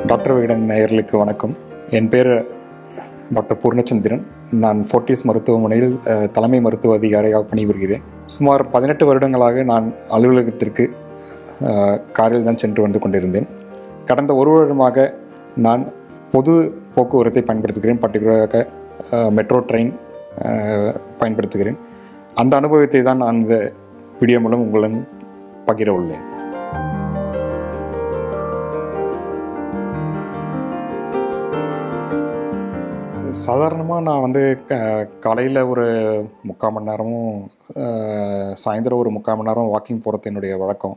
doctor Vikatan நேயர்களுக்கு வணக்கம் என் பேர் டாக்டர் பூர்ணச்சந்திரன் நான் ஃபோர்ட்டிஸ் மருத்துவமனையில் அஹ், தலைமை மருத்துவ அதிகாரியாக பணிபுரிகிறேன் சுமார் பதினெட்டு வருடங்களாக நான் அலுவலகத்திற்கு அஹ், காரில் தான் சென்று வந்து கொண்டிருந்தேன் கடந்த ஒரு வருடமாக நான் பொது போக்குவரத்தை பயன்படுத்துகிறேன் பர்டிகுலராக மெட்ரோ ட்ரெயின் அஹ், பயன்படுத்துகிறேன் அந்த அனுபவத்தை தான் நான் இந்த வீடியோ மூலம் உங்களுடன் பகிர உள்ளேன் சாதாரணமாக நான் வந்து காலையில் ஒரு முக்கால் மணி நேரமும் அஹ், சாயந்தரம் ஒரு முக்கால் மணி நேரம் வாக்கிங் போகிறது என்னுடைய வழக்கம்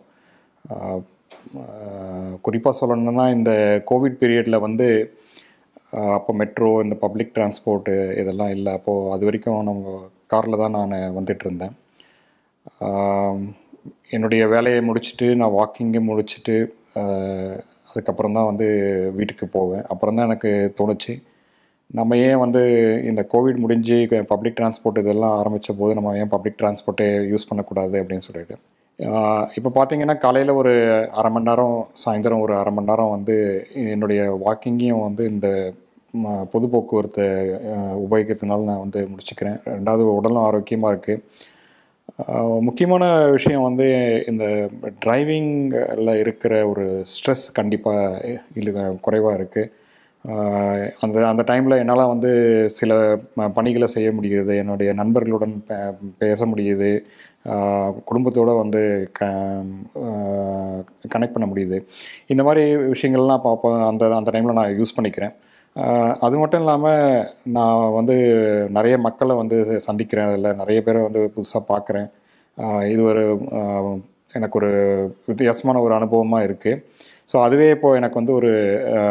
குறிப்பாக சொல்லணும்னா இந்த கோவிட் பீரியடில் வந்து அஹ், அப்போ மெட்ரோ இந்த பப்ளிக் டிரான்ஸ்போர்ட்டு இதெல்லாம் இல்லை அப்போது அது வரைக்கும் நம்ம காரில் தான் நான் வந்துட்டு இருந்தேன் ஆம், என்னுடைய வேலையை முடிச்சுட்டு நான் வாக்கிங்கை முடிச்சுட்டு அஹ், அதுக்கப்புறம் தான் வந்து வீட்டுக்கு போவேன் அப்புறம் தான் எனக்கு தோணுச்சு நம்ம ஏன் வந்து இந்த கோவிட் முடிஞ்சு பப்ளிக் டிரான்ஸ்போர்ட் இதெல்லாம் ஆரம்பித்த போது நம்ம ஏன் பப்ளிக் டிரான்ஸ்போர்ட்டே யூஸ் பண்ணக்கூடாது அப்படின்னு சொல்லிட்டு இப்போ பார்த்தீங்கன்னா காலையில் ஒரு அரை மணி நேரம் சாயந்தரம் ஒரு அரை மணி நேரம் வந்து என்னுடைய வாக்கிங்கையும் வந்து இந்த ம, பொது போக்குவரத்தை அஹ், உபயோகிக்கிறதுனால நான் வந்து முடிச்சுக்கிறேன் ரெண்டாவது உடலும் ஆரோக்கியமாக இருக்குது ஆஹ் முக்கியமான விஷயம் வந்து இந்த டிரைவிங்கில் இருக்கிற ஒரு ஸ்ட்ரெஸ் கண்டிப்பாக இல்லை குறைவாக இருக்குது அந்த அந்த டைமில் என்னால் வந்து சில ம- பணிகளை செய்ய முடியுது என்னுடைய நண்பர்களுடன் பே- பேச முடியுது ஆஹ் குடும்பத்தோட வந்து க கனெக்ட் பண்ண முடியுது இந்த மாதிரி விஷயங்கள்லாம் அப்போ அப்போ அந்த அந்த டைமில் நான் யூஸ் பண்ணிக்கிறேன் ஆஹ் அது மட்டும் இல்லாமல் நான் வந்து நிறைய மக்களை வந்து சந்திக்கிறேன் அதில் நிறைய பேரை வந்து புதுசாக பார்க்குறேன் இது ஒரு ஆஹ் எனக்கு ஒரு வித்தியாசமான ஒரு அனுபவமாக இருக்குது ஸோ அதுவே இப்போது எனக்கு வந்து ஒரு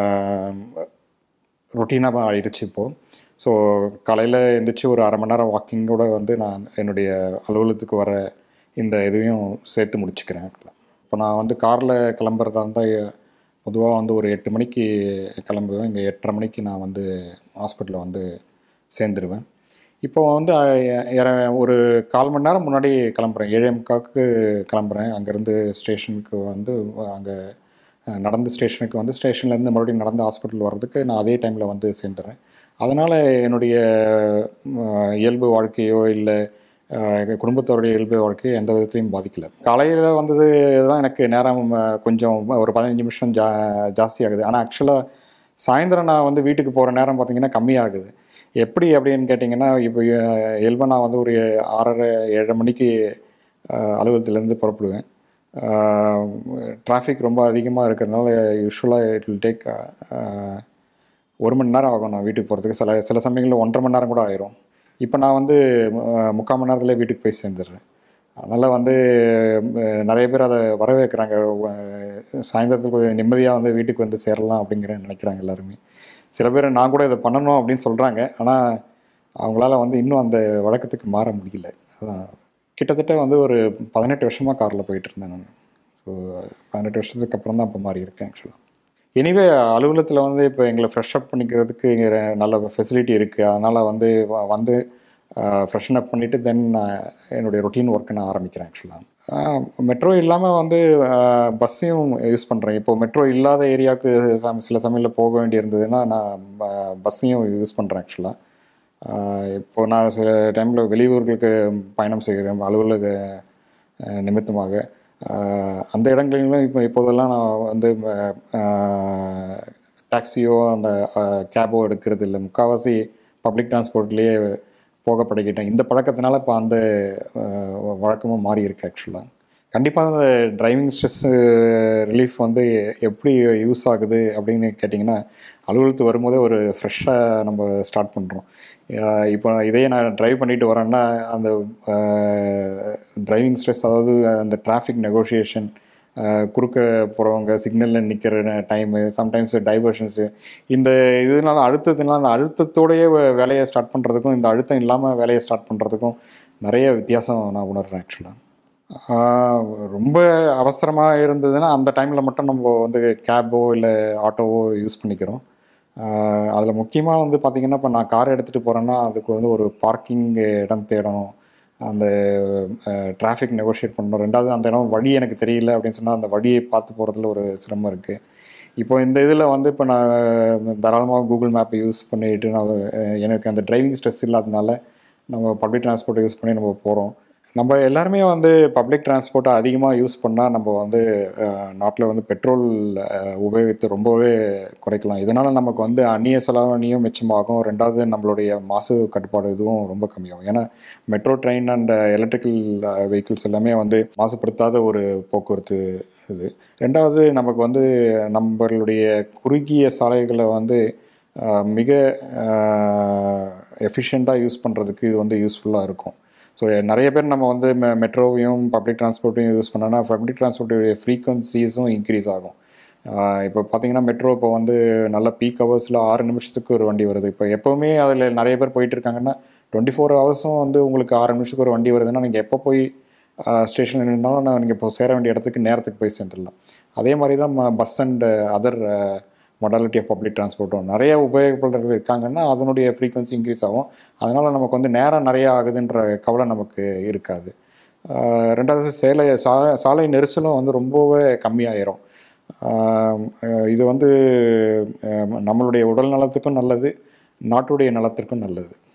ரொட்டீனாக ஆயிடுச்சு இப்போது ஸோ காலையில் எழுந்திரிச்சு ஒரு அரை மணி நேரம் வாக்கிங்கோட வந்து நான் என்னுடைய அலுவலகத்துக்கு வர இந்த இதையும் சேர்த்து முடிச்சுக்கிறேன் இப்போ நான் வந்து காரில் கிளம்புறதா இருந்தால் பொதுவாக வந்து ஒரு எட்டு மணிக்கு கிளம்புவேன் இங்கே எட்டரை மணிக்கு நான் வந்து ஹாஸ்பிட்டலில் வந்து சேர்ந்துருவேன் இப்போ வந்து அஹ், இற- ஒரு கால் மணி நேரம் முன்னாடி கிளம்புறேன் ஏழே முக்காவுக்கு கிளம்புறேன் அங்கேருந்து ஸ்டேஷனுக்கு வந்து அங்கே நடந்து ஸ்டேஷனுக்கு வந்து ஸ்டேஷன்லேருந்து மறுபடியும் நடந்து ஹாஸ்பிட்டல் வர்றதுக்கு நான் அதே டைமில் வந்து சேர்ந்துறேன் அதனால் என்னுடைய அஹ், இயல்பு வாழ்க்கையோ இல்லை எங்கள் குடும்பத்தோடைய இயல்பு வாழ்க்கையோ எந்த விதத்துலையும் பாதிக்கல காலையில் வந்தது தான் எனக்கு நேரம் அஹ், கொஞ்சம் ஒரு பதினஞ்சு நிமிஷம் ஜா ஜாஸ்தி ஆகுது ஆனால் ஆக்சுவலாக சாயந்தரம் நான் வந்து வீட்டுக்கு போகிற நேரம் பார்த்தீங்கன்னா கம்மியாகுது எப்படி அப்படின்னு கேட்டிங்கன்னா இப்போ இயல்பாக நான் வந்து ஒரு ஆறரை ஏழரை மணிக்கு அஹ், அலுவலகத்துலேருந்து புறப்படுவேன் டிராஃபிக் ரொம்ப அதிகமாக இருக்கிறதுனால யூஸ்வலாக இட் வில் டேக் ஒரு மணி நேரம் ஆகும் நான் வீட்டுக்கு போகிறதுக்கு சில சில சமயங்களில் ஒன்றரை மணி நேரம் கூட ஆயிரும் இப்போ நான் வந்து அஹ், முக்கால் மணி நேரத்தில் வீட்டுக்கு போய் சேர்ந்துடுறேன் அதனால் வந்து அஹ், நிறைய பேர் அதை வரவேற்கிறாங்க அஹ், சாயந்தரத்துக்கு கொஞ்சம் நிம்மதியாக வந்து வீட்டுக்கு வந்து சேரலாம் அப்படிங்கிற நினைக்கிறாங்க எல்லாருமே சில பேர் நான் கூட இதை பண்ணணும் அப்படின்னு சொல்கிறாங்க ஆனால் அவங்களால வந்து இன்னும் அந்த வழக்கத்துக்கு மாற முடியல அதான் கிட்டத்தட்ட வந்து ஒரு பதினெட்டு வருஷமாக காரில் போயிட்டு இருந்தேன் நான் ஸோ பதினெட்டு வருஷத்துக்கு அப்புறம் தான் இப்போ மாறி இருக்கேன் ஆக்சுவலாக எனிவே அலுவலகத்தில் வந்து இப்போ எங்களை ஃப்ரெஷ் அப் பண்ணிக்கிறதுக்கு இங்கே நல்ல ஃபெசிலிட்டி இருக்குது அதனால் வந்து வ- வந்து ஃப்ரெஷன் அப் பண்ணிவிட்டு தென் என்னுடைய ரொட்டீன் ஒர்க்கை நான் ஆரம்பிக்கிறேன் ஆக்சுவலாக மெட்ரோ இல்லாமல் வந்து பஸ்ஸையும் யூஸ் பண்ணுறேன் இப்போ மெட்ரோ இல்லாத ஏரியாவுக்கு சம- சில சமயத்தில் போக வேண்டியிருந்ததுன்னா நான் பஸ்ஸையும் யூஸ் பண்ணுறேன் ஆக்சுவலாக இப்போ நான் சில டைமில் வெளியூர்களுக்கு பயணம் செய்கிறேன் அலுவலக அஹ், நிமித்தமாக அஹ், அந்த இடங்களிலும் இப்போ இப்போதெல்லாம் நான் வந்து டாக்ஸியோ அந்த கேபோ எடுக்கிறது இல்லை முக்கால்வாசி பப்ளிக் டிரான்ஸ்போர்ட்லேயே போக பழகிட்டேன் இந்த பழக்கத்தினால இப்போ அந்த அஹ், வழக்கமும் மாறி இருக்கு ஆக்சுவலாக கண்டிப்பாக அந்த டிரைவிங் ஸ்ட்ரெஸ் ரிலீஃப் வந்து எப்படி யூஸ் ஆகுது அப்படின்னு கேட்டிங்கன்னா அலுவலகத்துக்கு வரும்போதே ஒரு ஃப்ரெஷ்ஷாக நம்ம ஸ்டார்ட் பண்ணுறோம் இப்போ இதே நான் டிரைவ் பண்ணிட்டு வரேன்னா அந்த டிரைவிங் ஸ்ட்ரெஸ் அதாவது அந்த டிராஃபிக் நெகோஷியேஷன் குறுக்க போகிறவங்க சிக்னலில் நிற்கிற டைமு சம்டைம்ஸ் டைவர்ஷன்ஸு இந்த இதனால அழுத்தத்தினால அந்த அழுத்தத்தோடையே வே- வேலையை ஸ்டார்ட் பண்ணுறதுக்கும் இந்த அழுத்தம் இல்லாமல் வேலையை ஸ்டார்ட் பண்ணுறதுக்கும் நிறைய வித்தியாசம் நான் உணர்றேன் ஆக்சுவலாக ஆஹ் ரொம்ப அவசரமாக இருந்ததுன்னா அந்த டைமில் மட்டும் நம்ம வந்து கேபோ இல்லை ஆட்டோவோ யூஸ் பண்ணிக்கிறோம் அதில் முக்கியமாக வந்து பார்த்திங்கன்னா இப்போ நான் கார் எடுத்துகிட்டு போகிறேன்னா அதுக்கு வந்து ஒரு பார்க்கிங் இடம் தேடணும் அந்த டிராஃபிக் நெகோஷியேட் பண்ணணும் ரெண்டாவது அந்த இடம் வழி எனக்கு தெரியல அப்படின்னு சொன்னால் அந்த வழியை பார்த்து போகிறதுல ஒரு சிரமம் இருக்குது இப்போ இந்த இதில் வந்து இப்போ நான் தாராளமாக கூகுள் மேப்பை யூஸ் பண்ணிட்டு நான் அஹ், எனக்கு அந்த டிரைவிங் ஸ்ட்ரெஸ் இல்லாதனால நம்ம பப்ளிக் டிரான்ஸ்போர்ட் யூஸ் பண்ணி நம்ம போகிறோம் நம்ம எல்லாருமே வந்து பப்ளிக் டிரான்ஸ்போர்ட்டை அதிகமாக யூஸ் பண்ணால் நம்ம வந்து நாட்டில் வந்து பெட்ரோல் அஹ், உபயோகித்து ரொம்பவே குறைக்கலாம் இதனால் நமக்கு வந்து அந்நிய செலவணியும் மிச்சமாகும் ரெண்டாவது நம்மளுடைய மாசு கட்டுப்பாடு இதுவும் ரொம்ப கம்மியாகும் ஏன்னா metro train and electrical vehicles எல்லாமே வந்து மாசுபடுத்தாத ஒரு போக்குவரத்து இது ரெண்டாவது நமக்கு வந்து நம்மளுடைய குறுகிய சாலைகளை வந்து அஹ், மிக எஃபிஷியண்ட்டாக யூஸ் பண்ணுறதுக்கு இது வந்து யூஸ்ஃபுல்லாக இருக்கும் ஸோ நிறைய பேர் நம்ம வந்து மெ மெட்ரோவையும் பப்ளிக் டிரான்ஸ்போர்ட்டையும் யூஸ் பண்ணோன்னா பப்ளிக் டிரான்ஸ்போர்ட்டுடைய ஃப்ரீக்வன்சிஸும் இன்க்ரீஸ் ஆகும் ஆஹ் இப்போ பார்த்தீங்கன்னா மெட்ரோ இப்போ வந்து நல்ல பீக் ஹவர்ஸில் ஆறு நிமிஷத்துக்கு ஒரு வண்டி வருது இப்போ எப்போவுமே அதில் நிறைய பேர் போயிட்டு இருக்காங்கன்னா டுவெண்ட்டி ஃபோர் ஹவர்ஸும் வந்து உங்களுக்கு ஆறு நிமிஷத்துக்கு ஒரு வண்டி வருதுன்னா நீங்கள் எப்போ போய் ஸ்டேஷனில் நின்னாலும் நான் நீங்கள் இப்போ சேர வேண்டிய இடத்துக்கு நேரத்துக்கு போய் சேர்ந்துடலாம் அதே மாதிரி தான் bus and other modality of public டிரான்ஸ்போர்ட்டும் நிறைய உபயோகப்படுறவர்கள் இருக்காங்கன்னா அதனுடைய ஃப்ரீக்வன்சி இன்க்ரீஸ் ஆகும் அதனால் நமக்கு வந்து நேரம் நிறைய ஆகுதுன்ற கவலை நமக்கு இருக்காது ஆஹ் ரெண்டாவது சேலை சா சாலை நெரிசலும் வந்து ரொம்பவே கம்மியாயிரும் ஆஹ் இது வந்து ஆஹ் நம்மளுடைய உடல் நலத்துக்கும் நல்லது நாட்டுடைய நலத்திற்கும் நல்லது